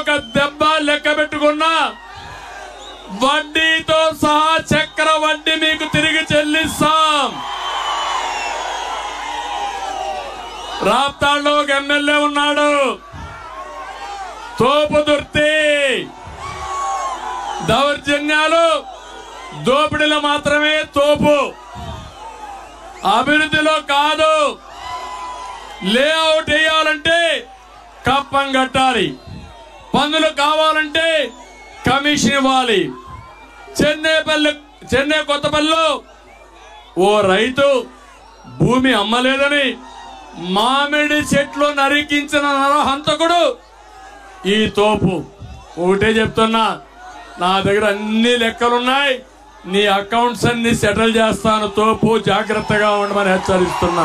ఒక్క దెబ్బ లెక్క పెట్టుకున్నా వడ్డీతో సహా చక్ర వడ్డీ మీకు తిరిగి చెల్లిస్తాం రాప్తాడులో ఒక ఎమ్మెల్యే ఉన్నాడు తోపు దుర్తి దౌర్జన్యాలు దోపిడీలో మాత్రమే తోపు అభివృద్ధిలో కాదు లేఅవుట్ వేయాలంటే కప్పం కట్టాలి పన్నులు కావాలంటే కమిషన్ ఇవ్వాలి చెన్నైపల్లి చెన్నై కొత్తపల్లిలో ఓ రైతు భూమి అమ్మలేదని మామిడి చెట్లు నరికించిన నరహంతకుడు ఈ తోపు ఒకటే చెప్తున్నా నా దగ్గర అన్ని లెక్కలున్నాయి నీ అకౌంట్స్ అన్ని సెటిల్ చేస్తాను తోపు జాగ్రత్తగా ఉండమని హెచ్చరిస్తున్నా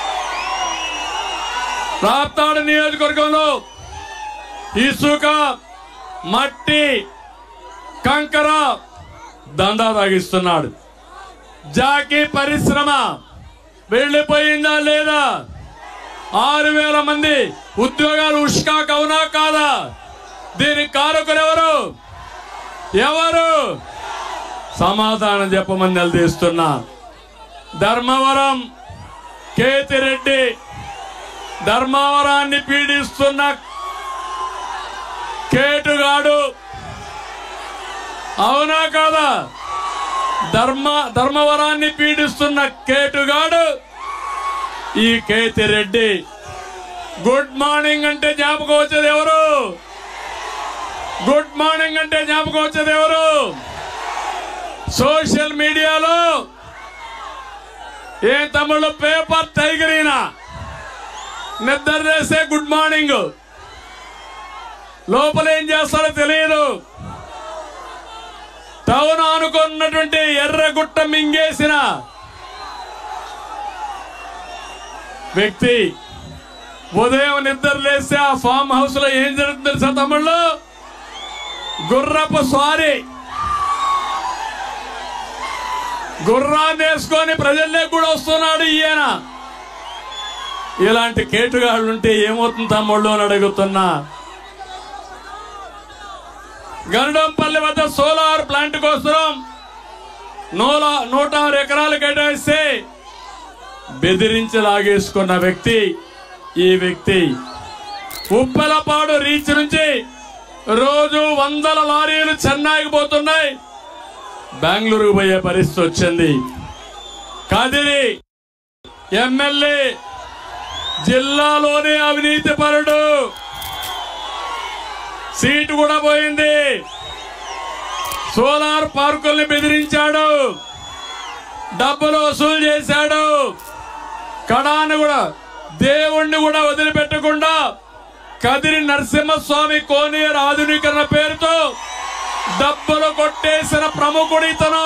రాప్తాడు నియోజకవర్గంలో ఇసుక మట్టి కంకర దందా తాగిస్తున్నాడు జాకీ పరిశ్రమ వెళ్ళిపోయిందా లేదా ఆరు వేల మంది ఉద్యోగాలు ఉష్కాక్ అవునా కాదా దీనికి కారకులు ఎవరు ఎవరు సమాధానం చెప్పమని నిలదీస్తున్నా ధర్మవరం కేతిరెడ్డి ధర్మవరాన్ని పీడిస్తున్న కేటుగాడు అవునా కాదా ధర్మ ధర్మవరాన్ని పీడిస్తున్న కేటుగాడు ఈ కేతిరెడ్డి గుడ్ మార్నింగ్ అంటే జ్ఞాపకం వచ్చేది ఎవరు గుడ్ మార్నింగ్ అంటే జ్ఞాపకం వచ్చేది ఎవరు సోషల్ మీడియాలో ఏం తమ్ముళ్ళు పేపర్ టైగర్ ఈయన నిద్ర చేసే గుడ్ మార్నింగ్ లోపల ఏం చేస్తాడో తెలియదు టౌన్ ఆనుకున్నటువంటి ఎర్రగుట్ట మింగేసిన వ్యక్తి ఉదయం నిద్ర లేస్తే ఆ ఫామ్ హౌస్ లో ఏం జరుగుతుంది తెలుసా తమ్ముళ్ళు గుర్రపు స్వారీ గుర్రాన్ని వేసుకొని ప్రజల్లోకి కూడా వస్తున్నాడు ఈయన ఇలాంటి కేటుగాళ్ళు ఉంటే ఏమవుతుంది తమ్ముళ్ళు అని అడుగుతున్నా గరుడంపల్లి వద్ద సోలార్ ప్లాంట్ కోసం నూల నూట ఆరు ఎకరాలు కేటాయిస్తే బెదిరించి లాగేసుకున్న వ్యక్తి ఈ వ్యక్తి ఉప్పలపాడు రీచ్ నుంచి రోజు వందల లారీలు చెన్నైకి పోతున్నాయి బెంగళూరుకు పోయే పరిస్థితి వచ్చింది కదిరి ఎమ్మెల్యే జిల్లాలోని అవినీతి పరుడు సీటు కూడా పోయింది సోలార్ పార్కుల్ని బెదిరించాడు డబ్బులు వసూలు చేశాడు కడాను కూడా దేవుణ్ణి కూడా వదిలిపెట్టకుండా కదిరి నరసింహస్వామి కోనేరు ఆధునీకరణ పేరుతో డబ్బులు కొట్టేసిన ప్రముఖుడు ఇతను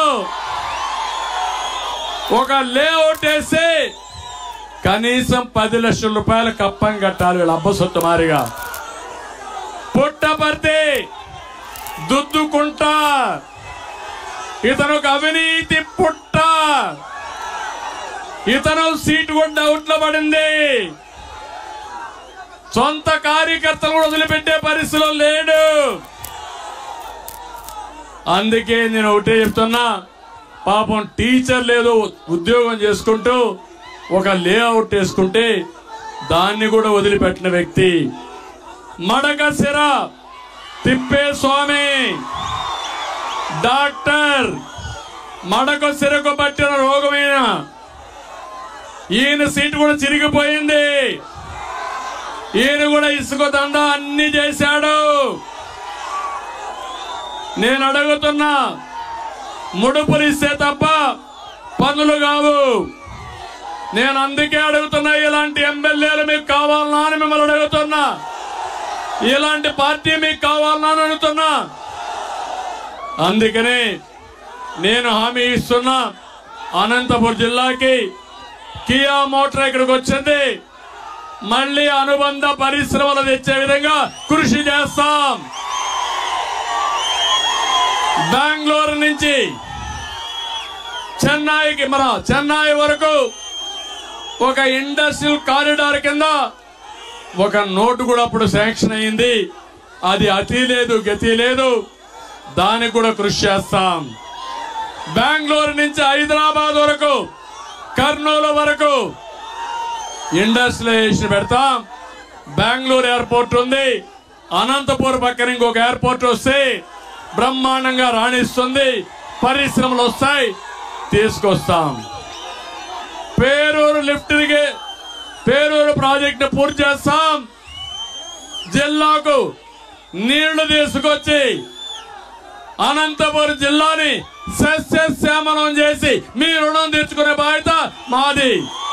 ఒక లేఅవుట్ వేసి కనీసం పది లక్షల రూపాయల కప్పం కట్టాలి వీళ్ళ అబ్బ సొత్తు మారిగా పుట్టపర్తి దుద్దుకుంట ఇతను ఒక అవినీతి పుట్ట ఇతను సీటు కూడా డౌట్ లో పడింది సొంత కార్యకర్తలు కూడా వదిలిపెట్టే పరిస్థితిలో లేడు అందుకే నేను ఒకటే చెప్తున్నా పాపం టీచర్ లేదు ఉద్యోగం చేసుకుంటూ ఒక లేఅవుట్ వేసుకుంటే దాన్ని కూడా వదిలిపెట్టిన వ్యక్తి మడక సిర తిప్పే స్వామి డాక్టర్ మడక సిరకు పట్టిన రోగమైన ఈయన సీటు కూడా చిరిగిపోయింది ఈయన కూడా ఇసుక దండ అన్ని చేశాడు నేను అడుగుతున్నా ముడుపులు ఇస్తే తప్ప పనులు కావు నేను అందుకే అడుగుతున్నా ఇలాంటి ఎమ్మెల్యేలు మీకు కావాలనా అని మిమ్మల్ని అడుగుతున్నా ఇలాంటి పార్టీ మీకు కావాలనా అని అడుగుతున్నా అందుకనే నేను హామీ ఇస్తున్నా అనంతపురం జిల్లాకి కియా మోటార్ ఇక్కడికి వచ్చింది మళ్ళీ అనుబంధ పరిశ్రమలు తెచ్చే విధంగా కృషి చేస్తాం బెంగళూరు నుంచి చెన్నైకి మన చెన్నై వరకు ఒక ఇండస్ట్రియల్ కారిడార్ కింద ఒక నోటు కూడా అప్పుడు శాంక్షన్ అయింది అది అతి లేదు గతి లేదు దానికి కూడా కృషి చేస్తాం బెంగళూరు నుంచి హైదరాబాద్ వరకు కర్నూలు వరకు ఇండస్ట్రియలైజేషన్ పెడతాం బెంగళూరు ఎయిర్పోర్ట్ ఉంది అనంతపూర్ పక్కన ఇంకొక ఎయిర్పోర్ట్ వస్తే బ్రహ్మాండంగా రాణిస్తుంది పరిశ్రమలు వస్తాయి తీసుకొస్తాం పేరూరు లిఫ్ట్ ఇరిగే- పేరూరు ప్రాజెక్టు పూర్తి చేస్తాం జిల్లాకు నీళ్లు తీసుకొచ్చి అనంతపురం జిల్లాని సస్యశ్యామలం చేసి మీ రుణం తీర్చుకునే బాధ్యత మాది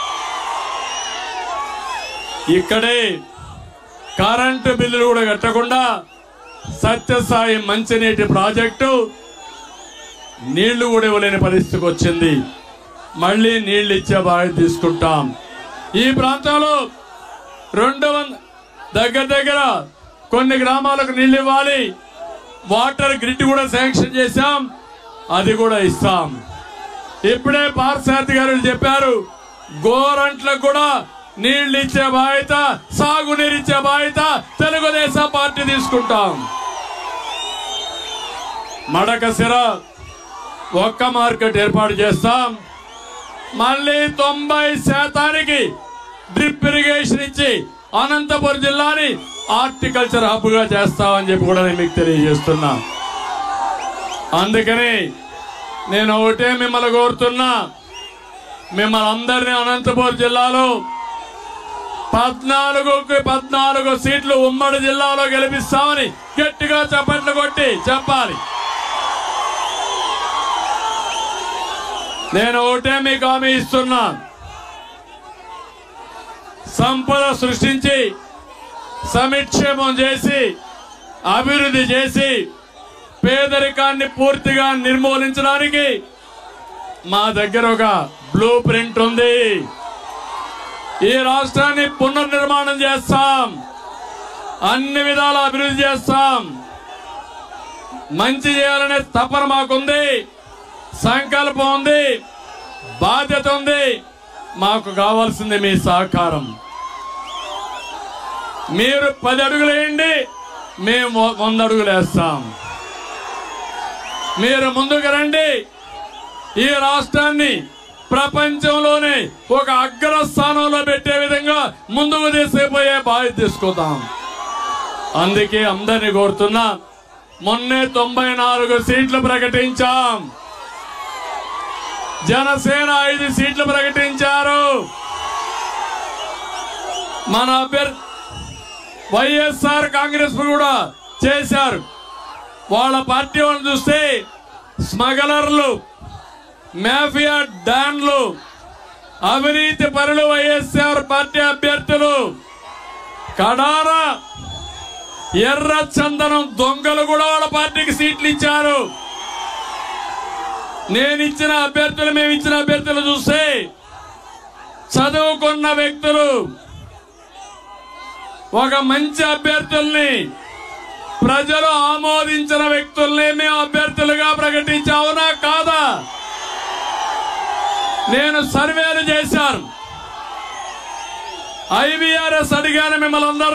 ఇక్కడే కరెంటు బిల్లులు కూడా కట్టకుండా సత్యసాయి మంచినీటి ప్రాజెక్టు నీళ్లు కూడా ఇవ్వలేని పరిస్థితికి వచ్చింది మళ్ళీ నీళ్లు ఇచ్చే బాధ్యత తీసుకుంటాం ఈ ప్రాంతంలో రెండు వంద దగ్గర దగ్గర కొన్ని గ్రామాలకు నీళ్లు ఇవ్వాలి వాటర్ గ్రిడ్ కూడా శాంక్షన్ చేశాం అది కూడా ఇస్తాం ఇప్పుడే పార్సారథి గారు చెప్పారు గోరంట్లకు కూడా నీళ్లు ఇచ్చే బాధ్యత సాగునీరు ఇచ్చే బాధ్యత తెలుగుదేశం పార్టీ తీసుకుంటాం మడకసిర ఒక్క మార్కెట్ ఏర్పాటు చేస్తాం మళ్ళీ తొంభై శాతానికి డ్రిప్ ఇరిగేషన్ ఇచ్చి అనంతపురం జిల్లాని హార్టికల్చర్ హబ్ గా చేస్తామని చెప్పి కూడా నేను మీకు తెలియజేస్తున్నా అందుకని నేను ఒకటే మిమ్మల్ని కోరుతున్నా మిమ్మల్ని అందరినీ అనంతపురం జిల్లాలో పద్నాలుగుకి పద్నాలుగు సీట్లు ఉమ్మడి జిల్లాలో గెలిపిస్తామని గట్టిగా చప్పట్లు కొట్టి చెప్పాలి నేను ఒకటే మీకు హామీ ఇస్తున్నా సంపద సృష్టించి సమిక్షేమం చేసి అభివృద్ధి చేసి పేదరికాన్ని పూర్తిగా నిర్మూలించడానికి మా దగ్గర ఒక బ్లూ ప్రింట్ ఉంది ఈ రాష్ట్రాన్ని పునర్నిర్మాణం చేస్తాం అన్ని విధాల అభివృద్ధి చేస్తాం మంచి చేయాలనే తపన మాకుంది సంకల్పం ఉంది బాధ్యత ఉంది మాకు కావాల్సింది మీ సహకారం మీరు పది అడుగులు వేయండి మేము వంద అడుగులు వేస్తాం మీరు ముందుకు రండి ఈ రాష్ట్రాన్ని ప్రపంచంలోనే ఒక అగ్రస్థానంలో పెట్టే విధంగా ముందుకు తీసుకుపోయే బాధ్యత తీసుకుందాం అందుకే అందరిని కోరుతున్నా మొన్నే తొంభై నాలుగు సీట్లు ప్రకటించాం జనసేన ఐదు సీట్లు ప్రకటించారు మన అభ్యర్థి వైఎస్ఆర్ కాంగ్రెస్ కూడా చేశారు వాళ్ళ పార్టీ వాళ్ళని చూస్తే స్మగలర్లు మాఫియా డాన్లు అవినీతి పరులు వైఎస్ఆర్ పార్టీ అభ్యర్థులు కడాన ఎర్ర చందనం దొంగలు కూడా వాళ్ళ పార్టీకి సీట్లు ఇచ్చారు నేను ఇచ్చిన అభ్యర్థులు మేము ఇచ్చిన అభ్యర్థులు చూస్తే చదువుకున్న వ్యక్తులు ఒక మంచి అభ్యర్థుల్ని ప్రజలు ఆమోదించిన వ్యక్తుల్ని మేము అభ్యర్థులుగా ప్రకటించావునా కాదా నేను సర్వేలు చేశాను ఐవీఆర్ఎస్ అడిగాను మిమ్మల్ని అందరూ